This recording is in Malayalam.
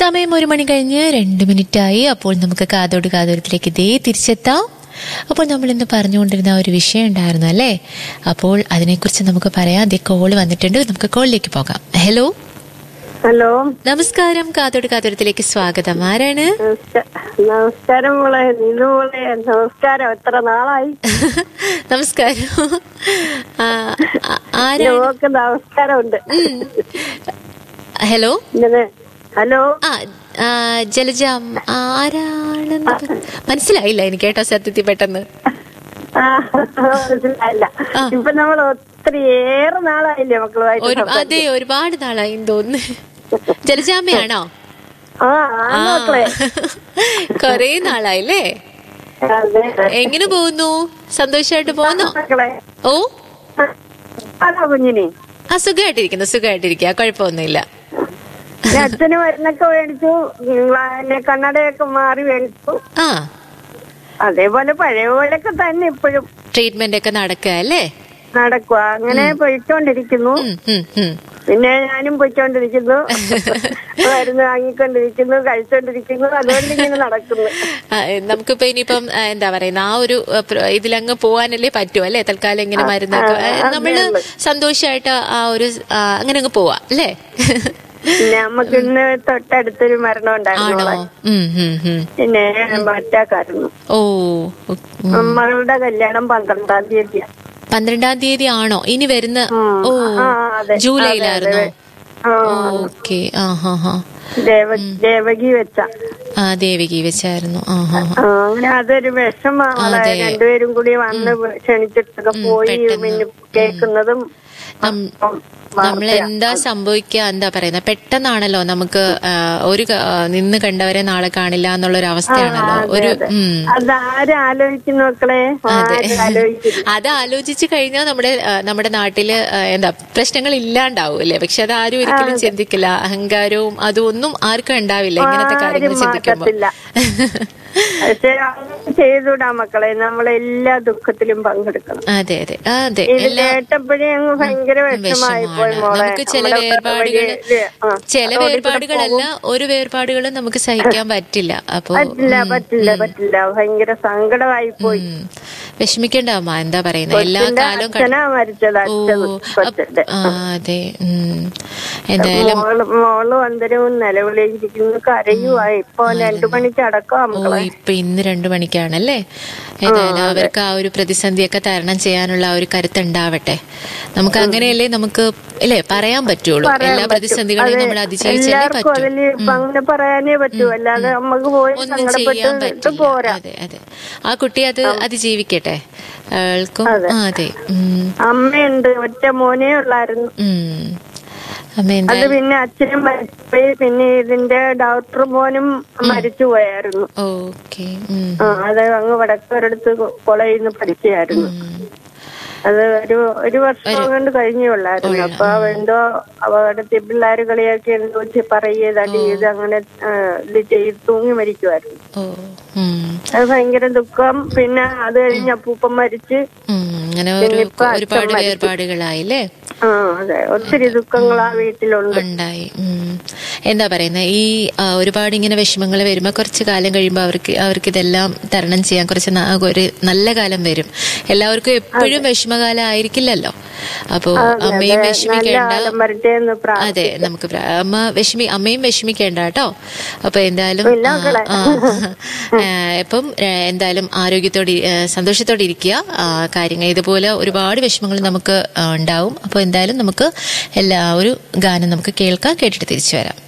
സമയം ഒരു മണി കഴിഞ്ഞ് രണ്ട് മിനിറ്റായി അപ്പോൾ നമുക്ക് കാതോട് കാതോരത്തിലേക്ക് ഇതേ തിരിച്ചെത്താം അപ്പോൾ നമ്മൾ ഇന്ന് പറഞ്ഞുകൊണ്ടിരുന്ന ആ ഒരു വിഷയം ഉണ്ടായിരുന്നു അല്ലേ അപ്പോൾ അതിനെക്കുറിച്ച് നമുക്ക് പറയാം അതേ കോള് വന്നിട്ടുണ്ട് നമുക്ക് കോളിലേക്ക് പോകാം ഹലോ ഹലോ നമസ്കാരം കാതോട് കാതോരത്തിലേക്ക് സ്വാഗതം ആരാണ് നമസ്ക- നമസ്കാരം മോളെ നീതു മോളെ നമസ്കാരം എത്ര നാളായി നമസ്കാരം ആ, ആ, ആരാണ് നമുക്ക് നമസ്കാരമുണ്ട് ഉം. ഹലോ ഇങ്ങനെ ഹലോ ആ ആ, ജലജ അമ്മ, ആരാണെന്ന് പറ- മനസ്സിലായില്ല എനിക്ക് കേട്ടോ സത്യത്തിൽ പെട്ടെന്ന് ആ, മനസ്സിലായില്ല ആ. ഇപ്പൊ നമ്മൾ ഒത്തിരി ഏറെ നാളായില്ലേ മക്കളുമായിട്ട് ഒരു സംസാരിച്ച്? അതെ ഒരുപാട് നാളായി തോന്നുന്നു ജലജാമ്മയാണോ ആ ആ മക്കളെ കൊറേ നാളായില്ലേ അതെ എങ്ങനെ പോകുന്നു സന്തോഷമായിട്ട് പോകുന്നോ മക്കളെ ഓ അതാ കുഞ്ഞിനെ ആ സുഖമായിട്ടിരിക്കുന്നു സുഖമായിട്ടിരിക്കുക കുഴപ്പമൊന്നുമില്ല ഞാൻ അച്ഛന് മരുന്നൊക്കെ മേടിച്ചു പിന്നെ കണ്ണടയൊക്കെ മാറി മേടിച്ചു ആ അതേപോലെ പഴയ പോലൊക്കെ തന്നെ ഇപ്പോഴും ട്രീറ്റ്മെന്റ് ഒക്കെ നടക്കുക അല്ലേ നടക്കുക അങ്ങനെ പോയിക്കൊണ്ടിരിക്കുന്നു ഉം, ഉം, ഉം. പിന്നെ ഞാനും പോയിക്കൊണ്ടിരിക്കുന്നു മരുന്ന് വാങ്ങിക്കൊണ്ടിരിക്കുന്നു കഴിച്ചോണ്ടിരിക്കുന്നു അതുകൊണ്ട് ഇങ്ങനെ നടക്കുന്നു ആ, നമുക്കിപ്പോ ഇനിയിപ്പം ആ, എന്താ പറയുന്ന ആ ഒരു ആ, പ്ര- ഇതിലങ്ങ് പോവാനല്ലേ പറ്റൂ അല്ലേ തൽക്കാലം ഇങ്ങനെ മരുന്നൊക്കെ ആ, ആ, നമ്മള് സന്തോഷമായിട്ട് ആ ഒരു ആ, അങ്ങനെ അങ്ങ് പോവാ അല്ലേ പിന്നെ നമുക്ക് ഇന്ന് തൊട്ടടുത്തൊരു മരണം ഉണ്ടായിരുന്നു ആണോ ഉം, ഉം, ഉം. പിന്നെ മറ്റാക്കായിരുന്നു ഓ ഉം. മകളുടെ കല്യാണം പന്ത്രണ്ടാം തീയതിയാ പന്ത്രണ്ടാം തീയതി ആണോ ഇനി വരുന്ന ഉം. ഓ ആ, അതെ. ജൂലൈയിലായിരുന്നോ ആ ഓക്കെ ആ ഹാ ഹാ ദേവ ദേവകി വെച്ച ആ ദേവികി വെച്ചായിരുന്നു ആ ഹാ ഹാ ആ, അങ്ങനെ അതൊരു വിഷമാണ് അതെ. രണ്ടുപേരും കൂടി വന്ന് ക്ഷണിച്ചിട്ടൊക്കെ പോയി പെട്ടെന്ന്. പിന്നെ കേൾക്കുന്നതും നം- നമ്മൾ എന്താ സംഭവിക്കുക എന്താ പറയുന്നത് പെട്ടെന്നാണല്ലോ നമുക്ക് ആ, ഒരു ക- ആ, നിന്ന് കണ്ടവരെ നാളെ കാണില്ല എന്നുള്ളൊരു അവസ്ഥയാണല്ലോ ഒരു ഉം അതാരും ആലോചിക്കുന്നു മക്കളെ ആരും ആലോചിക്കുന്നു അത് ആലോചിച്ച് കഴിഞ്ഞാൽ നമ്മുടെ ആ, നമ്മുടെ നാട്ടില് ആ, എന്താ പ്രശ്നങ്ങൾ ഇല്ലാണ്ടാവും അല്ലേ പക്ഷെ അത് ആരും ഒരിക്കലും ചിന്തിക്കില്ല അഹങ്കാരവും അതും ഒന്നും ആർക്കും ഉണ്ടാവില്ല ഇങ്ങനത്തെ കാര്യങ്ങൾ ആരും ചിന്തിക്കുമ്പോൾ മാറ്റത്തില്ല പക്ഷെ അങ്ങനെ ചെയ്തൂടാ മക്കളെ നമ്മളെല്ലാ ദുഃഖത്തിലും പങ്കെടുക്കണം അതെ അതെ ആ, അതെ ഇത് എല്ലാ കേട്ടപ്പോഴേ അങ്ങ് ഭയങ്കര വിഷമായി പോയി വിഷമാണ് മോളെ നമുക്ക് ചില നമ്മുടെ വേർപാടുകൾ വഴിയില്, ആ, ചില റോഡിൽ കൂടെ വേർപാടുകളല്ല ഒരു വേർപാടുകളും നമുക്ക് സഹിക്കാൻ പറ്റില്ല അപ്പോ പറ്റില്ല പറ്റില്ല പറ്റില്ല ഭയങ്കര സങ്കടമായി പോയി ഉം, വിഷമിക്കണ്ട അമ്മ എന്താ പറയുന്നത് എല്ലാ കൊച്ചിന്റെ കാലവും കട- അച്ഛനാ മരിച്ചത് ഓ അച്ഛൻ അപ്പ- കൊച്ചിന്റെ ആ അതെ ഉം. എന്തായാലും മോള് മോള് അന്തരവും നിലവിളിയിരിക്കുന്നു കരയുവാ ഇപ്പൊ രണ്ടു മണിക്ക് അടക്കം ഓ ഇപ്പൊ ഇന്ന് രണ്ടു മണിക്കാണല്ലേ ഏതായാലും അവർക്ക് ആ ഒരു പ്രതിസന്ധിയൊക്കെ തരണം ചെയ്യാനുള്ള ആ ഒരു കരുത്തുണ്ടാവട്ടെ നമുക്ക് അങ്ങനെയല്ലേ നമുക്ക് അല്ലേ പറയാൻ പറ്റുള്ളൂ എല്ലാ പ്രതിസന്ധികളെയും നമ്മൾ അതിജയിച്ചല്ലേ എല്ലാവർക്കും പറ്റൂ അതില് ഇപ്പൊ അങ്ങനെ പറയാനേ പറ്റൂ അല്ലാതെ നമുക്ക് പോയി ഒന്നും ചെയ്യാൻ സങ്കടപ്പെട്ട് പറ്റില്ല പോരാ അതെ അതെ ആ കുട്ടി അത് അതിജീവിക്കട്ടെ അയാൾക്കും ആ, അതെ ഉം, അമ്മയുണ്ട് ഒറ്റ മോനേ ഉള്ളായിരുന്നു ഉം. അമ്മ അത് എന്തായാലും പിന്നെ അച്ഛനും മരിച്ചുപോയി പിന്നെ ഇതിന്റെ ഡോക്ടർ മോനും മരിച്ചു പോയായിരുന്നു ഓക്കെ ആ അത് അങ്ങ് വടക്കൊരിടത്ത് കോളേജിൽ നിന്ന് പഠിക്കുകയായിരുന്നു അത് ഒരു ഒരു വർഷം കൊണ്ട് കഴിഞ്ഞുള്ളായിരുന്നു അപ്പൊ എന്തോ അവിടുത്തെ പിള്ളേര് കളിയൊക്കെ എന്തോ ചെ- പറയുക തടി ചെയ്ത് അങ്ങനെ ആ, ഇത് ചെയ്ത് തൂങ്ങി മരിക്കുമായിരുന്നു ഓ ഉം, അത് ഭയങ്കര ദുഃഖം പിന്നെ അത് കഴിഞ്ഞ് അപ്പൂപ്പൻ മരിച്ച് ഉം. അങ്ങനെ ഒരു ഒരുപാട് വേർപാടുകളായില്ലേ ആ അതെ ഒത്തിരി ദുഃഖങ്ങൾ ആ വീട്ടിലുണ്ട് ഉണ്ടായി ഉം. എന്താ പറയുന്നത് ഈ ആ, ഒരുപാട് ഇങ്ങനെ വിഷമങ്ങൾ വരുമ്പോൾ കുറച്ച് കാലം കഴിയുമ്പോൾ അവർക്ക് അവർക്ക് ഇതെല്ലാം തരണം ചെയ്യാൻ കുറച്ച് ന- ഒരു നല്ല കാലം വരും എല്ലാവർക്കും എപ്പോഴും വിഷമകാലം ആയിരിക്കില്ലല്ലോ അപ്പോ അമ്മയും നല്ല വിഷമിക്കേണ്ട കാലം വരട്ടെ എന്ന് പ്രാ അതെ നമുക്ക് പ്ര- അമ്മ വിഷമി അമ്മയും വിഷമിക്കേണ്ട കേട്ടോ അപ്പൊ എന്തായാലും ആ, ആ, ആ, ഇപ്പം ഏ, എന്തായാലും ആരോഗ്യത്തോടെ ഇ- ഏ, സന്തോഷത്തോടെ ഇരിക്കുക ആ, കാര്യങ്ങൾ ഇതുപോലെ ഒരുപാട് വിഷമങ്ങൾ നമുക്ക് ആ, ഉണ്ടാവും അപ്പോൾ എന്തായാലും നമുക്ക് എല്ലാ ഒരു ഗാനം നമുക്ക് കേൾക്കാം കേട്ടിട്ട് തിരിച്ചു വരാം